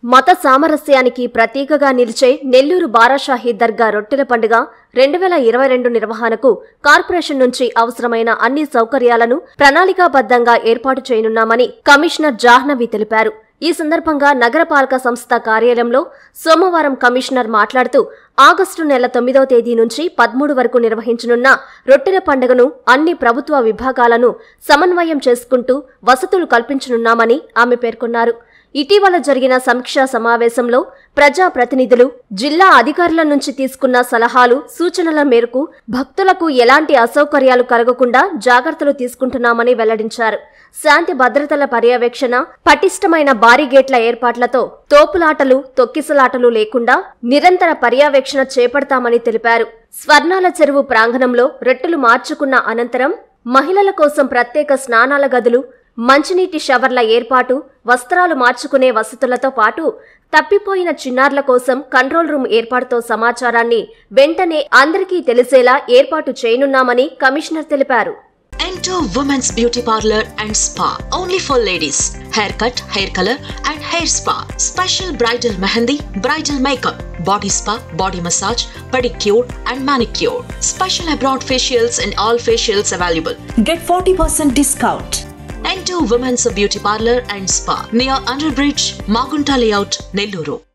మత సామరస్యానికి ప్రతీకగా నిలిచే నెల్లూరు బారాషాహి దర్గా రొట్టెల పండుగ రెండు వేల ఇరవై రెండు నిర్వహణకు కార్పొరేషన్ నుంచి అవసరమైన అన్ని సౌకర్యాలను ప్రణాళికాబద్ధంగా ఏర్పాటు చేయనున్నామని కమిషనర్ జాహ్నవి తెలిపారు ఈ సందర్భంగా నగరపాలక సంస్థ కార్యాలయంలో సోమవారం కమిషనర్ మాట్లాడుతూ ఆగస్టు నెల తొమ్మిదవ తేదీ నుంచి పదమూడు వరకు నిర్వహించనున్న రొట్టెల పండుగను అన్ని ప్రభుత్వ విభాగాలను సమన్వయం చేసుకుంటూ వసతులు కల్పించనున్నామని ఆమె పేర్కొన్నారు ఇటీవల జరిగిన సమీక్షా సమావేశంలో ప్రజా ప్రతినిధులు జిల్లా అధికారుల నుంచి తీసుకున్న సలహాలు సూచనల మేరకు భక్తులకు ఎలాంటి అసౌకర్యాలు కలగకుండా జాగ్రత్తలు తీసుకుంటున్నామని వెల్లడించారు శాంతి భద్రతల పర్యవేక్షణ పటిష్టమైన భారీ గేట్ల ఏర్పాట్లతో తోపులాటలు తొక్కిసలాటలు లేకుండా నిరంతర పర్యవేక్షణ చేపడతామని తెలిపారు స్వర్ణాల చెరువు ప్రాంగణంలో రెట్టెలు మార్చుకున్న అనంతరం మహిళల కోసం ప్రత్యేక స్నానాల గదులు మంచినీటి షవర్ల ఏర్పాటు వస్త్రాలు మార్చుకునే వసతులతో పాటు తప్పిపోయిన చిన్నారుల కోసం కంట్రోల్ రూమ్ ఏర్పాటుతో సమాచారాన్ని వెంటనే అందరికీ తెలిసేలా ఏర్పాటు చేయనున్నామని కమిషనర్ తెలిపారు Enter Women's Beauty Parlor and Spa. Only for ladies. Haircut, hair color, and hair spa. Special bridal mehendi, bridal makeup, body spa, body massage, pedicure, and manicure. Special abroad facials and all facials available. Get 40% discount. Enter Women's Beauty Parlor and Spa near Underbridge, Magunta Layout, Nelluru.